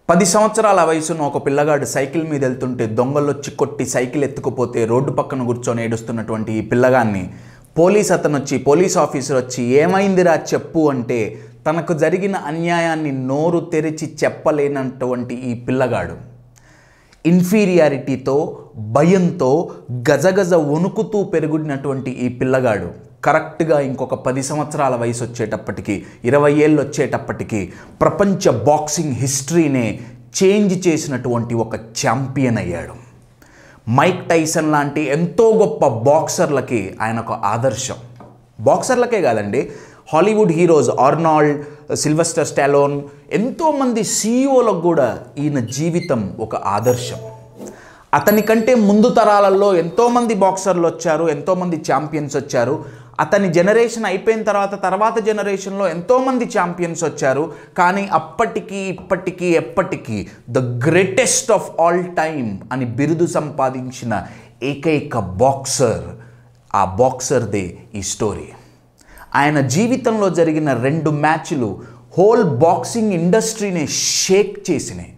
పది సంవత్సరాల వయసున్న ఒక పిల్లగాడు సైకిల్ మీద వెళ్తుంటే దొంగలొచ్చి కొట్టి సైకిల్ ఎత్తుకుపోతే రోడ్డు పక్కన కూర్చొని ఏడుస్తున్నటువంటి ఈ పిల్లగాన్ని పోలీస్ అతను వచ్చి పోలీస్ ఆఫీసర్ వచ్చి ఏమైందిరా చెప్పు అంటే తనకు జరిగిన అన్యాయాన్ని నోరు తెరిచి చెప్పలేనటువంటి ఈ పిల్లగాడు ఇన్ఫీరియారిటీతో భయంతో గజగజ వణుకుతూ పెరుగుడినటువంటి ఈ పిల్లగాడు కరెక్ట్గా ఇంకొక పది సంవత్సరాల వయసు వచ్చేటప్పటికి ఇరవై ఏళ్ళు వచ్చేటప్పటికి ప్రపంచ బాక్సింగ్ హిస్టరీనే చేంజ్ చేసినటువంటి ఒక ఛాంపియన్ అయ్యాడు మైక్ టైసన్ లాంటి ఎంతో గొప్ప బాక్సర్లకి ఆయన ఒక ఆదర్శం బాక్సర్లకే కాదండి Hollywood heroes Arnold Sylvester Stallone ఎంతోమంది సీఈఓలకు కూడా ఈయన జీవితం ఒక ఆదర్శం అతని కంటే ముందు తరాలలో ఎంతోమంది బాక్సర్లు వచ్చారు ఎంతోమంది ఛాంపియన్స్ వచ్చారు అతని జనరేషన్ అయిపోయిన తర్వాత తర్వాత జనరేషన్లో ఎంతోమంది ఛాంపియన్స్ వచ్చారు కానీ అప్పటికి ఇప్పటికీ ఎప్పటికీ the greatest of all time అని బిరుదు సంపాదించిన ఏకైక బాక్సర్ ఆ బాక్సర్దే ఈ స్టోరీ ఆయన జీవితంలో జరిగిన రెండు మ్యాచ్లు హోల్ బాక్సింగ్ ఇండస్ట్రీని షేక్ చేసినాయి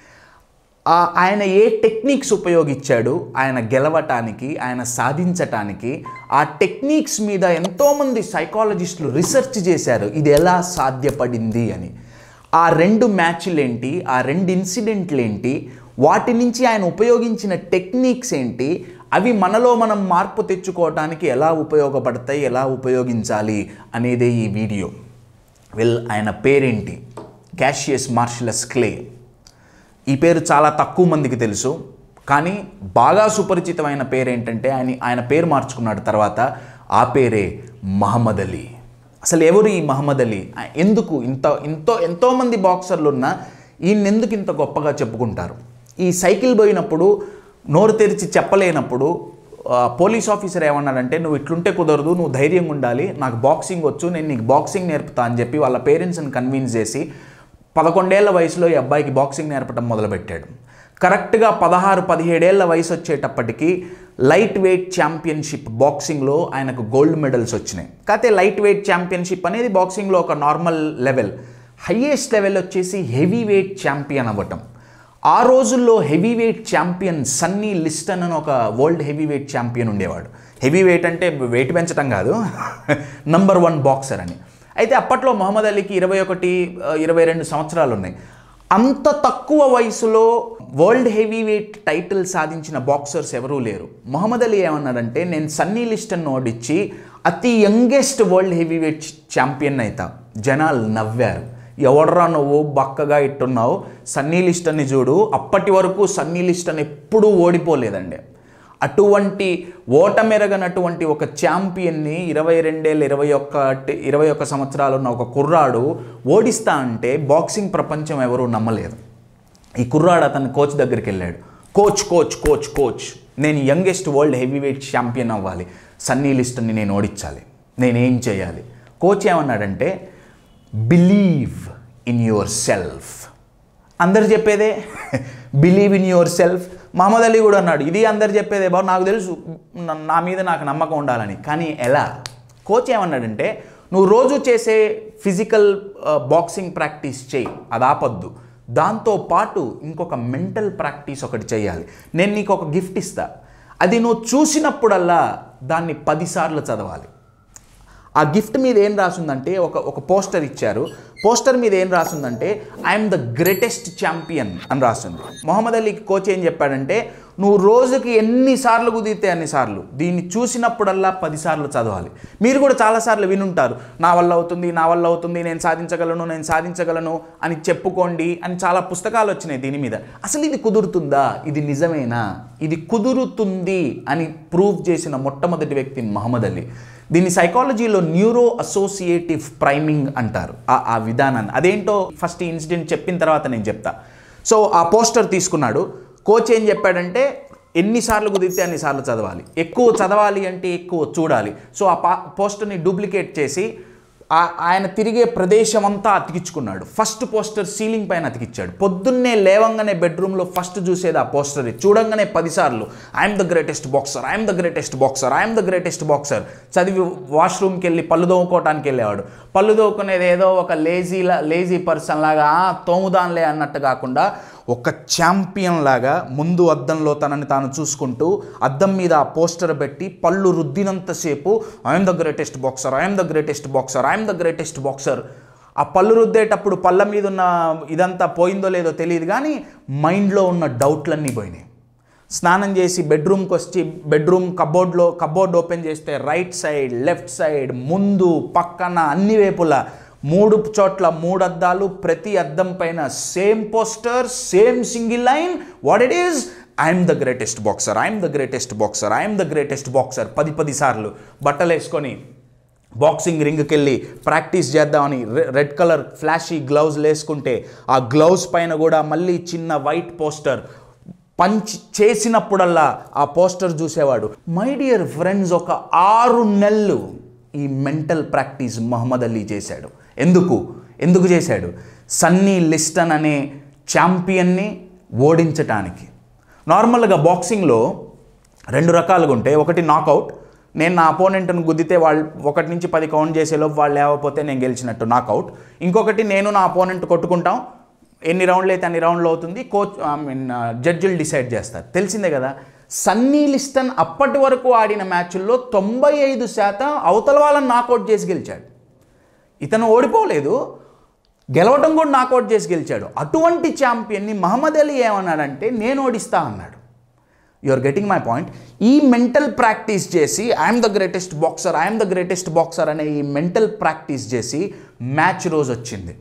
ఆ- ఆయన ఏ టెక్నిక్స్ ఉపయోగించాడు ఆయన గెలవటానికి ఆయన సాధించటానికి ఆ టెక్నిక్స్ మీద ఎంతోమంది సైకాలజిస్టులు రీసెర్చ్ చేశారు ఇది ఎలా సాధ్యపడింది అని ఆ రెండు మ్యాచ్లు ఏంటి ఆ రెండు ఇన్సిడెంట్లు ఏంటి వాటి నుంచి ఆయన ఉపయోగించిన టెక్నిక్స్ ఏంటి అవి మనలో మనం మార్పు తెచ్చుకోవటానికి ఎలా ఉపయోగపడతాయి ఎలా ఉపయోగించాలి అనేదే ఈ వీడియో వెల్ ఆయన పేరేంటి క్యాషియస్ మార్షలస్ క్లే ఈ పేరు చాలా తక్కువ మందికి తెలుసు కానీ బాగా సుపరిచితమైన పేరు ఏంటంటే ఆయన ఆయన పేరు మార్చుకున్నాడు తర్వాత ఆ పేరే మహమ్మద్ అలీ అసలు ఎవరు ఈ మహమ్మద్ అలీ ఆ- ఎందుకు ఇంత ఎంతో ఎంతోమంది బాక్సర్లు ఉన్నా ఈయన ఎందుకు ఇంత గొప్పగా చెప్పుకుంటారు ఈ సైకిల్ పోయినప్పుడు నోరు తెరిచి చెప్పలేనప్పుడు ఆ, పోలీస్ ఆఫీసర్ ఏమన్నాడంటే నువ్వు ఇట్లుంటే కుదరదు నువ్వు ధైర్యంగా ఉండాలి నాకు బాక్సింగ్ వచ్చు నేను నీకు బాక్సింగ్ నేర్పుతా అని చెప్పి వాళ్ళ పేరెంట్స్ని కన్విన్స్ చేసి పదకొండేళ్ల వయసులో ఈ అబ్బాయికి బాక్సింగ్ నేర్పడం మొదలుపెట్టాడు కరెక్ట్గా పదహారు పదిహేడేళ్ల వయసు వచ్చేటప్పటికి లైట్ వెయిట్ ఛాంపియన్షిప్ బాక్సింగ్లో ఆయనకు గోల్డ్ మెడల్స్ వచ్చినాయి కాకపోతే లైట్ వెయిట్ ఛాంపియన్షిప్ అనేది బాక్సింగ్లో ఒక నార్మల్ లెవెల్ హయ్యెస్ట్ లెవెల్ వచ్చేసి హెవీ వెయిట్ ఛాంపియన్ అవ్వటం ఆ రోజుల్లో heavy weight champion Sonny Liston అని ఒక వరల్డ్ హెవీ వెయిట్ ఛాంపియన్ ఉండేవాడు హెవీ వెయిట్ అంటే వెయిట్ పెంచడం కాదు నంబర్ వన్ బాక్సర్ అని అయితే అప్పట్లో మొహమ్మద్ అలీకి ఇరవై ఒకటి ఇరవై రెండు సంవత్సరాలు ఉన్నాయి అంత తక్కువ వయసులో వరల్డ్ హెవీ వెయిట్ టైటిల్ సాధించిన బాక్సర్స్ ఎవరూ లేరు మొహమ్మద్ అలీ ఏమన్నాడంటే నేను సన్నీ లిస్టన్ ఓడించి అతి youngest world heavy weight champion అవుతా జనాలు నవ్వారు ఎవడ్రా నువ్వు బక్కగా ఇట్టున్నావు సన్నీ లిస్టన్ని చూడు అప్పటి వరకు సన్నీ లిస్టన్ ఎప్పుడూ ఓడిపోలేదండి అటువంటి ఓటమెరగనటువంటి ఒక ఛాంపియన్ని ఇరవై రెండేళ్ళు ఇరవై ఒక్క ఇరవై ఒక్క సంవత్సరాలు ఉన్న ఒక కుర్రాడు ఓడిస్తా అంటే బాక్సింగ్ ప్రపంచం ఎవరూ నమ్మలేదు ఈ కుర్రాడు అతని కోచ్ దగ్గరికి వెళ్ళాడు కోచ్ కోచ్ కోచ్ కోచ్ నేను youngest world heavy weight champion అవ్వాలి సన్నీ లిస్టన్ని నేను ఓడించాలి నేనేం చేయాలి కోచ్ ఏమన్నాడంటే బిలీవ్ ఇన్ యువర్ సెల్ఫ్ అందరు చెప్పేదే believe in yourself Muhammad Ali కూడా అన్నాడు ఇది అందరు చెప్పేదే బాబు నాకు తెలుసు నా- నా మీద నాకు నమ్మకం ఉండాలని కానీ ఎలా కోచ్ ఏమన్నాడంటే నువ్వు రోజు చేసే ఫిజికల్ బాక్సింగ్ ప్రాక్టీస్ చేయి అది ఆపొద్దు దాంతో పాటు ఇంకొక మెంటల్ ప్రాక్టీస్ ఒకటి చేయాలి నేను నీకు ఒక గిఫ్ట్ ఇస్తా అది నువ్వు చూసినప్పుడల్లా దాన్ని పదిసార్లు చదవాలి ఆ గిఫ్ట్ మీద ఏం రాసిందంటే ఒక ఒక పోస్టర్ ఇచ్చారు పోస్టర్ మీద ఏం రాసిందంటే ఐఎమ్ ద గ్రేటెస్ట్ ఛాంపియన్ అని రాసింది మొహమ్మద్ అలీకి కోచ్ ఏం చెప్పాడంటే నువ్వు రోజుకి ఎన్నిసార్లు కుదిరితే అన్నిసార్లు దీన్ని చూసినప్పుడల్లా పదిసార్లు చదవాలి మీరు కూడా చాలాసార్లు వినుంటారు నా వల్ల అవుతుంది నా వల్ల అవుతుంది నేను సాధించగలను నేను సాధించగలను అని చెప్పుకోండి అని చాలా పుస్తకాలు వచ్చినాయి దీని మీద అసలు ఇది కుదురుతుందా ఇది నిజమేనా ఇది కుదురుతుంది అని ప్రూవ్ చేసిన మొట్టమొదటి వ్యక్తి మహమ్మద్ అలీ దీన్ని సైకాలజీలో న్యూరో అసోసియేటివ్ ప్రైమింగ్ అంటారు ఆ ఆ విధానాన్ని అదేంటో ఫస్ట్ ఈ ఇన్సిడెంట్ చెప్పిన తర్వాత నేను చెప్తా సో ఆ పోస్టర్ తీసుకున్నాడు కోచ్ ఏం చెప్పాడంటే ఎన్నిసార్లు కుదిరితే అన్నిసార్లు చదవాలి ఎక్కువ చదవాలి అంటే ఎక్కువ చూడాలి సో ఆ పా పోస్టర్ని డూప్లికేట్ చేసి ఆ- ఆయన తిరిగే ప్రదేశం అంతా అతికించుకున్నాడు ఫస్ట్ పోస్టర్ సీలింగ్ పైన అతికిచ్చాడు పొద్దున్నే లేవంగానే బెడ్రూమ్లో ఫస్ట్ చూసేది ఆ పోస్టర్ చూడంగానే పదిసార్లు I'm the greatest boxer I'm the greatest boxer I'm the greatest boxer చదివి వాష్రూమ్కి వెళ్ళి పళ్ళు తోముకోవటానికి వెళ్ళేవాడు పళ్ళు తోముకునేది ఏదో ఒక లేజీలా లేజీ పర్సన్ లాగా "ఆ, తోముదాన్లే అన్నట్టు కాకుండా ఒక ఛాంపియన్ లాగా ముందు అద్దంలో తనని తాను చూసుకుంటూ అద్దం మీద ఆ పోస్టర్ పెట్టి పళ్ళు రుద్దినంతసేపు I'm the greatest boxer I'm the greatest boxer I'm the greatest boxer ఆ పళ్ళు రుద్దేటప్పుడు పళ్ళ మీద ఉన్న ఇదంతా పోయిందో లేదో తెలియదు కానీ మైండ్లో ఉన్న డౌట్లన్నీ పోయినాయి స్నానం చేసి బెడ్రూమ్కి వచ్చి బెడ్రూమ్ కబోర్డ్లో కబోర్డ్ ఓపెన్ చేస్తే రైట్ సైడ్ లెఫ్ట్ సైడ్ ముందు పక్కన అన్ని వైపులా మూడు చోట్ల మూడు అద్దాలు ప్రతి అద్దం పైన same poster same single line what it is I'm the greatest boxer I'm the greatest boxer I'm the greatest boxer పది పది సార్లు బట్టలు వేసుకొని బాక్సింగ్ రింగ్కి వెళ్ళి ప్రాక్టీస్ చేద్దామని రె- రెడ్ కలర్ ఫ్లాషీ గ్లౌజ్ వేసుకుంటే ఆ గ్లౌజ్ పైన కూడా మళ్ళీ చిన్న వైట్ పోస్టర్ పంచ్ చేసినప్పుడల్లా ఆ పోస్టర్ చూసేవాడు మై డియర్ ఫ్రెండ్స్ ఒక ఆరు నెలలు ఈ మెంటల్ ప్రాక్టీస్ మహమ్మద్ అలీ చేశాడు ఎందుకు ఎందుకు చేశాడు సన్నీ లిస్టన్ అనే ఛాంపియన్ని ఓడించటానికి నార్మల్గా బాక్సింగ్లో రెండు రకాలుగా ఉంటాయి ఒకటి నాకౌట్ నేను నా అపోనెంట్ను గుద్దితే వాళ్ళు ఒకటి నుంచి పది కౌంట్ చేసేలోపు వాళ్ళు లేకపోతే నేను గెలిచినట్టు నాకౌట్ ఇంకొకటి నేను నా అపోనెంట్ కొట్టుకుంటాం ఎన్ని రౌండ్లు అయితే అన్ని రౌండ్లు అవుతుంది కోచ్ ఐ మీన్ జడ్జిలు డిసైడ్ చేస్తారు తెలిసిందే కదా సన్నీ లిస్టన్ అప్పటి వరకు ఆడిన మ్యాచ్ల్లో తొంభై ఐదు శాతం అవతల వాళ్ళని నాకౌట్ చేసి గెలిచాడు ఇతను ఓడిపోలేదు గెలవటం కూడా నాకౌట్ చేసి గెలిచాడు అటువంటి ఛాంపియన్ని మహమ్మద్ అలీ ఏమన్నాడంటే నేను ఓడిస్తా అన్నాడు you are getting my point ఈ మెంటల్ ప్రాక్టీస్ చేసి I'm the greatest boxer I'm the greatest boxer అనే ఈ మెంటల్ ప్రాక్టీస్ చేసి మ్యాచ్ రోజు వచ్చింది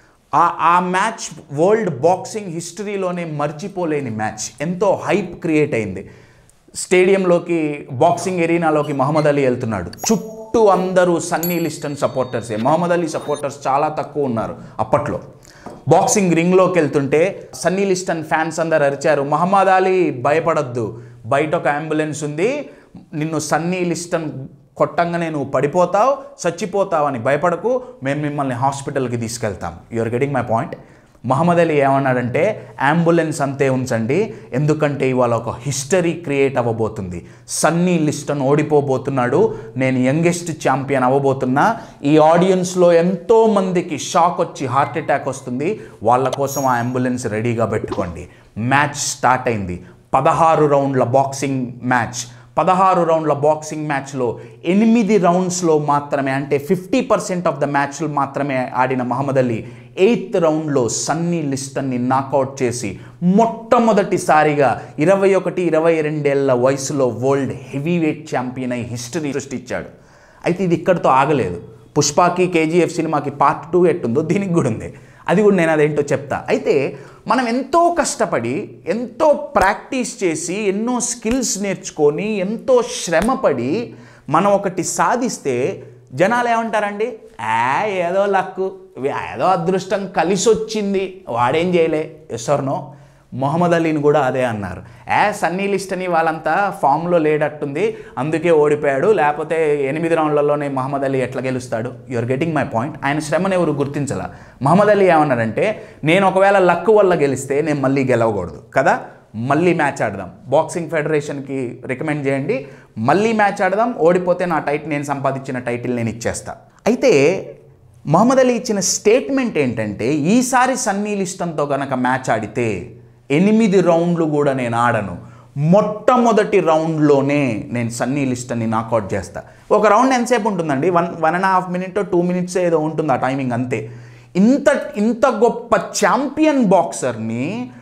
ఆ ఆ మ్యాచ్ వరల్డ్ బాక్సింగ్ హిస్టరీలోనే మర్చిపోలేని మ్యాచ్ ఎంతో హైప్ క్రియేట్ అయింది స్టేడియంలోకి బాక్సింగ్ ఎరీనాలోకి మహమ్మద్ అలీ వెళ్తున్నాడు చుట్టూ అందరూ సన్నీ లిస్టన్ సపోర్టర్సే మహమ్మద్ అలీ సపోర్టర్స్ చాలా తక్కువ ఉన్నారు అప్పట్లో బాక్సింగ్ రింగ్లోకి వెళ్తుంటే సన్నీ లిస్టన్ ఫ్యాన్స్ అందరు అరిచారు మహమ్మద్ అలీ భయపడద్దు బయట ఒక అంబులెన్స్ ఉంది నిన్ను సన్నీ లిస్టన్ కొట్టంగానే నువ్వు పడిపోతావు చచ్చిపోతావు అని భయపడకు మేము మిమ్మల్ని హాస్పిటల్కి తీసుకెళ్తాం you are getting my point Muhammad Ali ఏమన్నాడంటే అంబులెన్స్ అంతే ఉంచండి ఎందుకంటే ఇవాళ ఒక హిస్టరీ క్రియేట్ అవ్వబోతుంది సన్నీ లిస్టన్ ఓడిపోబోతున్నాడు నేను యంగెస్ట్ ఛాంపియన్ అవ్వబోతున్నా ఈ ఆడియన్స్లో ఎంతో మందికి షాక్ వచ్చి హార్ట్ అటాక్ వస్తుంది వాళ్ళ కోసం ఆ అంబులెన్స్ రెడీగా పెట్టుకోండి మ్యాచ్ స్టార్ట్ అయింది పదహారు రౌండ్ల బాక్సింగ్ మ్యాచ్ పదహారు రౌండ్ల బాక్సింగ్ మ్యాచ్లో ఎనిమిది రౌండ్స్లో మాత్రమే అంటే ఫిఫ్టీ పర్సెంట్ ఆఫ్ ద మ్యాచ్లు మాత్రమే ఆడిన మహమ్మద్ అలీ ఎయిత్ రౌండ్లో సన్నీ లిస్టన్ని నాకౌట్ చేసి మొట్టమొదటిసారిగా ఇరవై ఒకటి ఇరవై రెండేళ్ల వయసులో వరల్డ్ హెవీ వెయిట్ ఛాంపియన్ అయి హిస్టరీ సృష్టించాడు అయితే ఇది ఇక్కడితో ఆగలేదు పుష్పాకి కేజీఎఫ్ సినిమాకి పార్ట్ టూ ఎట్టుందో దీనికి కూడా ఉంది అది కూడా నేను అదేంటో చెప్తా అయితే మనం ఎంతో కష్టపడి ఎంతో ప్రాక్టీస్ చేసి ఎన్నో స్కిల్స్ నేర్చుకొని ఎంతో శ్రమపడి మనం ఒకటి సాధిస్తే జనాలు ఏమంటారండి ఆ ఏదో లక్కు ఏదో అదృష్టం కలిసి వచ్చింది వాడేం చేయలే ఎస్ఆర్నో మొహమ్మద్ అలీని కూడా అదే అన్నారు ఏ సన్నీ లిస్టని వాళ్ళంతా ఫామ్లో లేడట్టుంది అందుకే ఓడిపోయాడు లేకపోతే ఎనిమిది రౌండ్లలోనే మహమ్మద్ అలీ ఎట్లా గెలుస్తాడు యూఆర్ గెటింగ్ మై పాయింట్ ఆయన శ్రమను ఎవరు గుర్తించాల మహమ్మద్ అలీ ఏమన్నారంటే నేను ఒకవేళ లక్ వల్ల గెలిస్తే నేను మళ్ళీ గెలవకూడదు కదా మళ్ళీ మ్యాచ్ ఆడదాం బాక్సింగ్ ఫెడరేషన్కి రికమెండ్ చేయండి మళ్ళీ మ్యాచ్ ఆడదాం ఓడిపోతే నా టైటిల్ నేను సంపాదించిన టైటిల్ నేను ఇచ్చేస్తా అయితే మహమ్మద్ అలీ ఇచ్చిన స్టేట్మెంట్ ఏంటంటే ఈసారి సన్నీ లిస్టన్తో గనక మ్యాచ్ ఆడితే ఎనిమిది రౌండ్లు కూడా నేను ఆడను మొట్టమొదటి రౌండ్లోనే నేను సన్నీ లిస్టన్ని నాకౌట్ చేస్తా ఒక రౌండ్ ఎంతసేపు ఉంటుందండి one one and half minute two minutes ఏదో ఉంటుంది ఆ టైమింగ్ అంతే ఇంత ఇంత గొప్ప ఛాంపియన్ బాక్సర్ని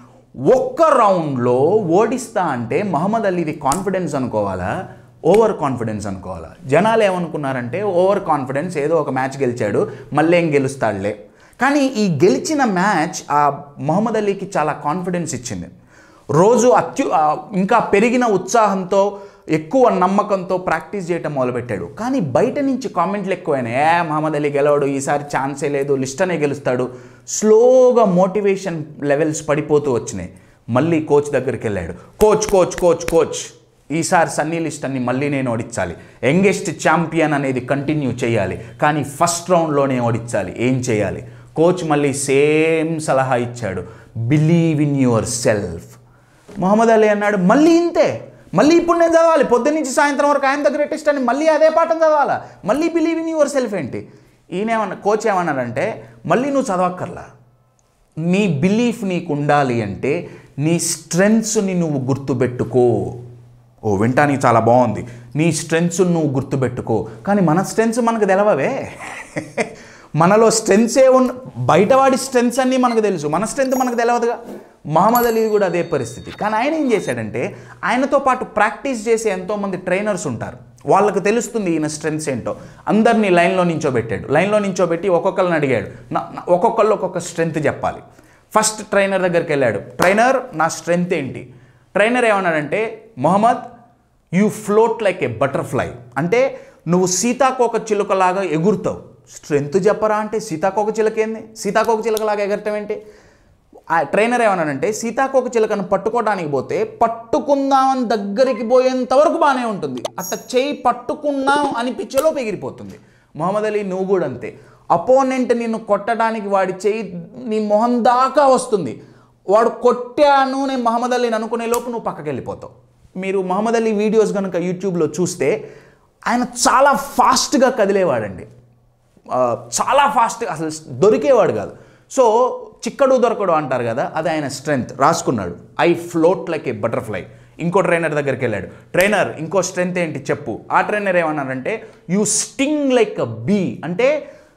ఒక్క రౌండ్లో ఓడిస్తా అంటే మహమ్మద్ అలీది కాన్ఫిడెన్స్ అనుకోవాలా ఓవర్ కాన్ఫిడెన్స్ అనుకోవాలా జనాలు ఏమనుకున్నారంటే ఓవర్ కాన్ఫిడెన్స్ ఏదో ఒక మ్యాచ్ గెలిచాడు మళ్ళీ ఏం గెలుస్తాడులే కానీ ఈ గెలిచిన మ్యాచ్ ఆ మొహమ్మద్ అలీకి చాలా కాన్ఫిడెన్స్ ఇచ్చింది రోజు అత్యు ఆ, ఇంకా పెరిగిన ఉత్సాహంతో ఎక్కువ నమ్మకంతో ప్రాక్టీస్ చేయటం మొదలుపెట్టాడు కానీ బయట నుంచి కామెంట్లు ఎక్కువైనాయి ఏ మహమ్మద్ అలీ గెలవడు ఈసారి ఛాన్సే లేదు లిస్టనే గెలుస్తాడు స్లోగా మోటివేషన్ లెవెల్స్ పడిపోతూ వచ్చినాయి మళ్ళీ కోచ్ దగ్గరికి వెళ్ళాడు కోచ్ కోచ్ కోచ్ కోచ్ ఈసారి సన్నీ లిస్టన్ని మళ్ళీ నేను ఓడించాలి యంగెస్ట్ ఛాంపియన్ అనేది కంటిన్యూ చేయాలి కానీ ఫస్ట్ రౌండ్లోనే ఓడించాలి ఏం చేయాలి కోచ్ మళ్ళీ సేమ్ సలహా ఇచ్చాడు believe in yourself Muhammad Ali అన్నాడు మళ్ళీ ఇంతే మళ్ళీ ఇప్పుడు నేను చదవాలి పొద్దున్న నుంచి సాయంత్రం వరకు ఆయన దగ్గర గ్రేటెస్ట్ అని మళ్ళీ అదే పాఠం చదవాలా మళ్ళీ బిలీవ్ ఇన్ యువర్ సెల్ఫ్ ఏంటి ఈయన ఏమన్నా కోచ్ ఏమన్నాడంటే మళ్ళీ నువ్వు చదవక్కర్లా నీ బిలీఫ్ నీకు ఉండాలి అంటే నీ స్ట్రెంగ్స్ని నువ్వు గుర్తుపెట్టుకో ఓ వింటానికి చాలా బాగుంది నీ స్ట్రెంగ్స్ నువ్వు గుర్తుపెట్టుకో కానీ మన స్ట్రెంగ్స్ మనకు తెలవవే మనలో స్ట్రెంగ్సే ఉన్న బయటవాడి స్ట్రెంగ్స్ అన్నీ మనకు తెలుసు మన స్ట్రెంగ్త్ మనకు తెలియదుగా మహమ్మద్ అలీ కూడా అదే పరిస్థితి కానీ ఆయన ఏం చేశాడంటే ఆయనతో పాటు ప్రాక్టీస్ చేసే ఎంతోమంది ట్రైనర్స్ ఉంటారు వాళ్ళకు తెలుస్తుంది ఈయన స్ట్రెంగ్స్ ఏంటో అందరినీ లైన్లో నించోబెట్టాడు లైన్లో నించోబెట్టి ఒక్కొక్కరిని అడిగాడు నా- నా- ఒక్కొక్కళ్ళు ఒక్కొక్క స్ట్రెంగ్త్ చెప్పాలి ఫస్ట్ ట్రైనర్ దగ్గరికి వెళ్ళాడు ట్రైనర్ నా స్ట్రెంగ్త్ ఏంటి ట్రైనర్ ఏమన్నాడంటే Muhammad you float like a butterfly అంటే నువ్వు సీతాకోక చిలుకలాగా ఎగురుతావు స్ట్రెంగ్త్ చెప్పరా అంటే సీతాకోక చిలుక ఏంది సీతాకోక చిలుకలాగా ఎగరటం ఏంటి ఆ ట్రైనర్ ఏమన్నాడంటే సీతాకోక చిలుకను పట్టుకోవడానికి పోతే పట్టుకుందామని దగ్గరికి పోయేంత వరకు బాగానే ఉంటుంది అట్లా చేయి పట్టుకున్నాం అనిపించేలోపు ఎగిరిపోతుంది మొహమ్మద్ అలీ నువ్వు కూడా అంతే అపోనెంట్ నిన్ను కొట్టడానికి వాడి చేయి నీ మొహం దాకా వస్తుంది వాడు కొట్టాను నేను మహమ్మద్ అలీని అనుకునే లోపు నువ్వు పక్కకి వెళ్ళిపోతావు మీరు మహమ్మద్ అలీ వీడియోస్ కనుక యూట్యూబ్లో చూస్తే ఆయన చాలా ఫాస్ట్గా కదిలేవాడండి ఆ, చాలా ఫాస్ట్గా అసలు దొరికేవాడు కాదు సో చిక్కడు దొరకడు అంటారు కదా అది ఆయన స్ట్రెంగ్త్ రాసుకున్నాడు I float like a butterfly ఇంకో ట్రైనర్ దగ్గరికి వెళ్ళాడు ట్రైనర్ ఇంకో స్ట్రెంగ్త్ ఏంటి చెప్పు ఆ ట్రైనర్ ఏమన్నారంటే you sting like a bee అంటే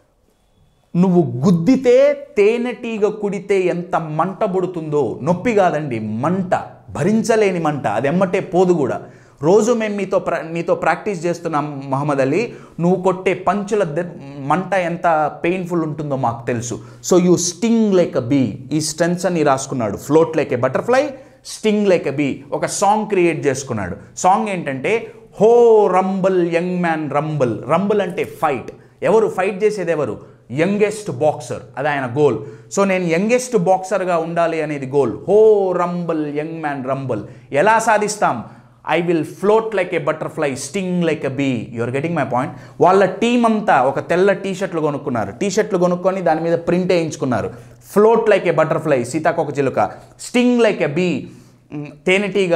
నువ్వు గుద్దితే తేనెటీగ కుడితే ఎంత మంట పుడుతుందో నొప్పి కాదండి మంట భరించలేని మంట అది ఎమ్మటే పోదు కూడా రోజు మేము మీతో ప్రా నీతో ప్రాక్టీస్ చేస్తున్నాం మహమ్మద్ అలీ నువ్వు కొట్టే పంచుల దె- మంట ఎంత పెయిన్ఫుల్ ఉంటుందో మాకు తెలుసు so you sting like a bee ఈ స్ట్రెంగ్స్ అని రాసుకున్నాడు float like a butterfly sting like a bee ఒక సాంగ్ క్రియేట్ చేసుకున్నాడు సాంగ్ ఏంటంటే ho rumble young man rumble rumble అంటే ఫైట్ ఎవరు ఫైట్ చేసేది ఎవరు యంగెస్ట్ బాక్సర్ అది ఆయన గోల్ సో నేను యంగెస్ట్ బాక్సర్గా ఉండాలి అనేది గోల్ హో రంబల్ యంగ్ మ్యాన్ రంబల్ ఎలా సాధిస్తాం I will float like a butterfly sting like a bee your getting my point వాళ్ళ టీం అంతా ఒక తెల్ల టీ షర్ట్లు కొనుక్కున్నారు టీ షర్ట్లు కొనుక్కొని దాని మీద ప్రింట్ వేయించుకున్నారు ఫ్లోట్ లైక్ ఏ బటర్ఫ్లై సీతాకోక చిలుక స్టింగ్ లైక్ ఎ బీ తేనెటీగ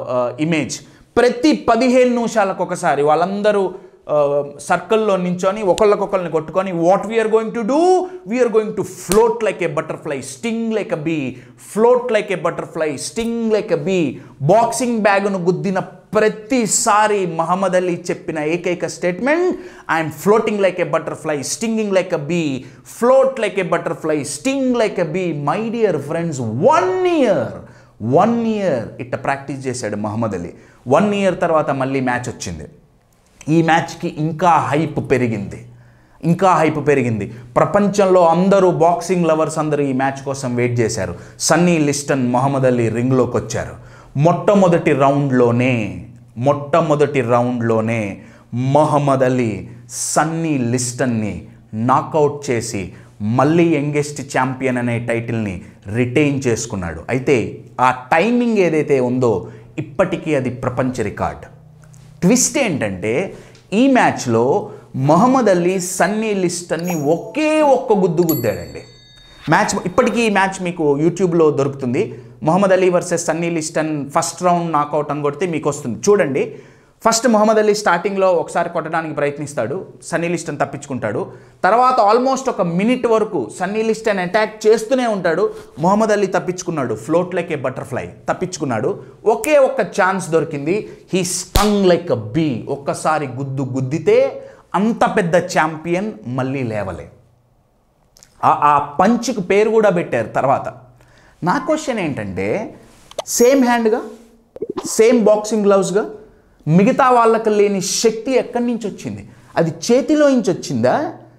ఇమేజ్ ప్రతి పదిహేను నిమిషాలకు ఒకసారి వాళ్ళందరూ సర్కిల్లో నించొని ఒకళ్ళకొకళ్ళని కొట్టుకొని what we are going to do we are going to float like a butterfly sting like a bee float like a butterfly sting like a bee boxing బ్యాగ్ను గుద్దిన ప్రతిసారి మహమ్మద్ అలీ చెప్పిన ఏకైక statement I'm floating like a butterfly stinging like a bee float like a butterfly sting like a bee my dear friends one year one year ఇట్ట practice చేశాడు Muhammad Ali one year తర్వాత మళ్ళీ match వచ్చింది ఈ మ్యాచ్కి ఇంకా హైప్ పెరిగింది ఇంకా హైప్ పెరిగింది ప్రపంచంలో అందరూ బాక్సింగ్ లవర్స్ అందరూ ఈ మ్యాచ్ కోసం వెయిట్ చేశారు సన్నీ లిస్టన్ మొహమ్మద్ అలీ రింగ్లోకి వచ్చారు మొట్టమొదటి రౌండ్లోనే మొట్టమొదటి రౌండ్లోనే మొహమ్మద్ అలీ సన్నీ లిస్టన్ని నాకౌట్ చేసి మళ్ళీ యంగెస్ట్ ఛాంపియన్ అనే టైటిల్ని రిటైన్ చేసుకున్నాడు అయితే ఆ టైమింగ్ ఏదైతే ఉందో ఇప్పటికీ అది ప్రపంచ రికార్డ్ ట్విస్ట్ ఏంటంటే ఈ మ్యాచ్లో మహమ్మద్ అలీ సన్నీ లిస్టన్ని ఒకే ఒక్క గుద్దు గుద్దాడండి మ్యాచ్ ఇప్పటికీ ఈ మ్యాచ్ మీకు యూట్యూబ్లో దొరుకుతుంది Muhammad Ali versus Sonny Liston first round knockout అని కొడితే మీకు వస్తుంది చూడండి ఫస్ట్ మొహమ్మద్ అలీ స్టార్టింగ్లో ఒకసారి కొట్టడానికి ప్రయత్నిస్తాడు సన్నీ లిస్టన్ తప్పించుకుంటాడు తర్వాత ఆల్మోస్ట్ ఒక మినిట్ వరకు సన్నీ లిస్టన్ అటాక్ చేస్తూనే ఉంటాడు మొహమ్మద్ అలీ తప్పించుకున్నాడు ఫ్లోట్ లైక్ ఏ బటర్ఫ్లై తప్పించుకున్నాడు ఒకే ఒక్క ఛాన్స్ దొరికింది he stung like a bee ఒక్కసారి గుద్దు గుద్దితే అంత పెద్ద ఛాంపియన్ మళ్ళీ లేవలే ఆ- ఆ పంచ్కి పేరు కూడా పెట్టారు తర్వాత నా క్వశ్చన్ ఏంటంటే సేమ్ హ్యాండ్గా సేమ్ బాక్సింగ్ గ్లౌస్గా మిగతా వాళ్ళకి లేని శక్తి ఎక్కడి నుంచి వచ్చింది అది చేతిలో నుంచి వచ్చిందా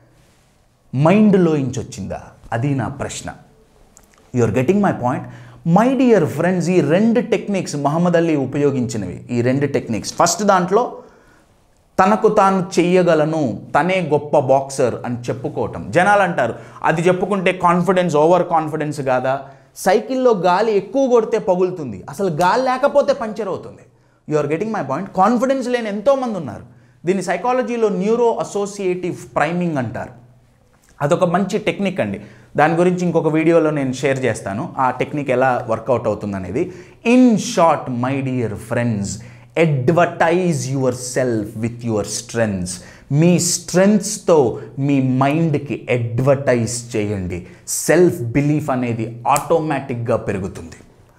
మైండ్లో నుంచి వచ్చిందా అది నా ప్రశ్న you are getting my point my dear friends ఈ రెండు టెక్నిక్స్ మహమ్మద్ అలీ ఉపయోగించినవి ఈ రెండు టెక్నిక్స్ ఫస్ట్ దాంట్లో తనకు తాను చెయ్యగలను తనే గొప్ప బాక్సర్ అని చెప్పుకోవటం జనాలు అంటారు అది చెప్పుకుంటే కాన్ఫిడెన్స్ ఓవర్ కాన్ఫిడెన్స్ కాదా సైకిల్లో గాలి ఎక్కువ కొడితే పగులుతుంది అసలు గాలి లేకపోతే పంచర్ అవుతుంది you are getting my point confidence లేని ఎంతోమంది ఉన్నారు దీన్ని సైకాలజీలో న్యూరో అసోసియేటివ్ ప్రైమింగ్ అంటారు అదొక మంచి టెక్నిక్ అండి దాని గురించి ఇంకొక వీడియోలో నేను షేర్ చేస్తాను ఆ టెక్నిక్ ఎలా వర్కౌట్ అవుతుంది అనేది in short my dear friends advertise yourself with your strengths మీ స్ట్రెంగ్స్తో మీ మైండ్కి అడ్వర్టైజ్ చేయండి సెల్ఫ్ బిలీఫ్ అనేది ఆటోమేటిక్గా పెరుగుతుంది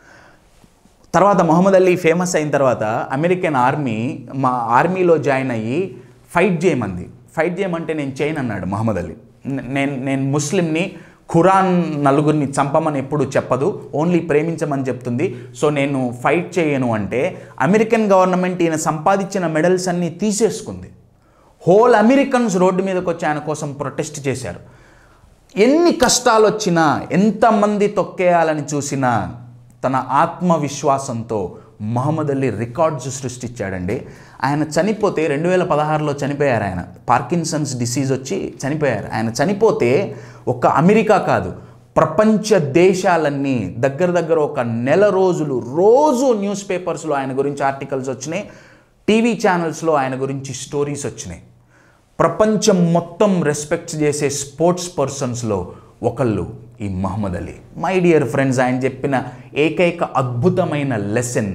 తర్వాత మొహమ్మద్ అలీ ఫేమస్ అయిన తర్వాత అమెరికన్ ఆర్మీ మా ఆర్మీలో జాయిన్ అయ్యి ఫైట్ చేయమంది ఫైట్ చేయమంటే నేను చేయను అన్నాడు మొహమ్మద్ అలీ నే- నేను నేను ముస్లింని ఖురాన్ నలుగురిని చంపమని ఎప్పుడు చెప్పదు ఓన్లీ ప్రేమించమని చెప్తుంది సో నేను ఫైట్ చేయను అంటే అమెరికన్ గవర్నమెంట్ ఈయన సంపాదించిన మెడల్స్ అన్నీ తీసేసుకుంది హోల్ అమెరికన్స్ రోడ్డు మీదకి వచ్చి ఆయన కోసం ప్రొటెస్ట్ చేశారు ఎన్ని కష్టాలు వచ్చినా ఎంతమంది తొక్కేయాలని చూసినా తన ఆత్మవిశ్వాసంతో మహమ్మద్ అలీ రికార్డ్స్ సృష్టించాడండి ఆయన చనిపోతే రెండు వేల పదహారులో చనిపోయారు ఆయన పార్కిన్సన్స్ డిసీజ్ వచ్చి చనిపోయారు ఆయన చనిపోతే ఒక్క అమెరికా కాదు ప్రపంచ దేశాలన్నీ దగ్గర దగ్గర ఒక నెల రోజులు రోజు న్యూస్ పేపర్స్లో ఆయన గురించి ఆర్టికల్స్ వచ్చినాయి టీవీ ఛానల్స్లో ఆయన గురించి స్టోరీస్ వచ్చినాయి ప్రపంచం మొత్తం రెస్పెక్ట్ చేసే స్పోర్ట్స్ పర్సన్స్లో ఒకళ్ళు ఈ Muhammad Ali my dear friends ఆయన చెప్పిన ఏకైక అద్భుతమైన లెసన్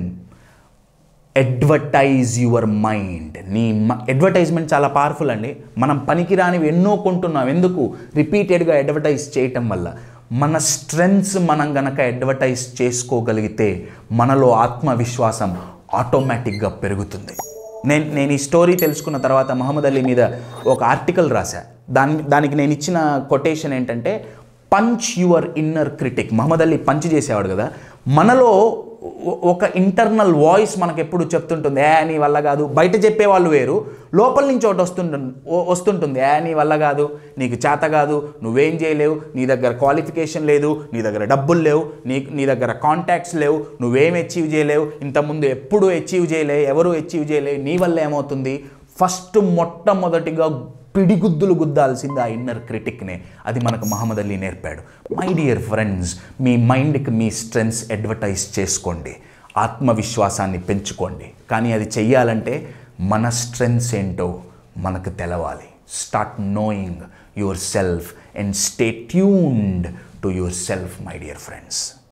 అడ్వర్టైజ్ యువర్ మైండ్ నీ అడ్వర్టైజ్మెంట్ చాలా పవర్ఫుల్ అండి మనం పనికిరానివి ఎన్నో కొంటున్నాం ఎందుకు రిపీటెడ్గా అడ్వర్టైజ్ చేయటం వల్ల మన స్ట్రెంగ్స్ మనం గనక అడ్వర్టైజ్ చేసుకోగలిగితే మనలో ఆత్మవిశ్వాసం ఆటోమేటిక్గా పెరుగుతుంది నేను నేను ఈ స్టోరీ తెలుసుకున్న తర్వాత మహమ్మద్ అలీ మీద ఒక ఆర్టికల్ రాశా దాని దానికి నేను ఇచ్చిన కొటేషన్ ఏంటంటే punch your inner critic Muhammad Ali punch చేసేవాడు కదా మనలో ఒ- ఒక ఇంటర్నల్ వాయిస్ మనకు ఎప్పుడు చెప్తుంటుంది ఏ నీ వల్ల కాదు బయట చెప్పేవాళ్ళు వేరు లోపల నుంచి ఒకటి వస్తుంటుంది ఓ- వస్తుంటుంది ఏ నీ వల్ల కాదు నీకు చేత కాదు నువ్వేం చేయలేవు నీ దగ్గర క్వాలిఫికేషన్ లేదు నీ దగ్గర డబ్బులు లేవు నీ నీ దగ్గర కాంటాక్ట్స్ లేవు నువ్వేం అచీవ్ చేయలేవు ఇంతకుముందు ఎప్పుడూ అచీవ్ చేయలే ఎవరు అచీవ్ చేయలే నీ వల్ల ఏమవుతుంది ఫస్ట్ మొట్టమొదటిగా పిడిగుద్దులు గుద్దాల్సింది ఆ ఇన్నర్ క్రిటిక్నే అది మనకు మహమ్మద్ అలీ నేర్పాడు మై డియర్ ఫ్రెండ్స్ మీ మైండ్కి మీ స్ట్రెంగ్స్ అడ్వర్టైజ్ చేసుకోండి ఆత్మవిశ్వాసాన్ని పెంచుకోండి కానీ అది చెయ్యాలంటే మన స్ట్రెంగ్స్ ఏంటో మనకు తెలవాలి start knowing yourself and stay tuned to yourself my dear friends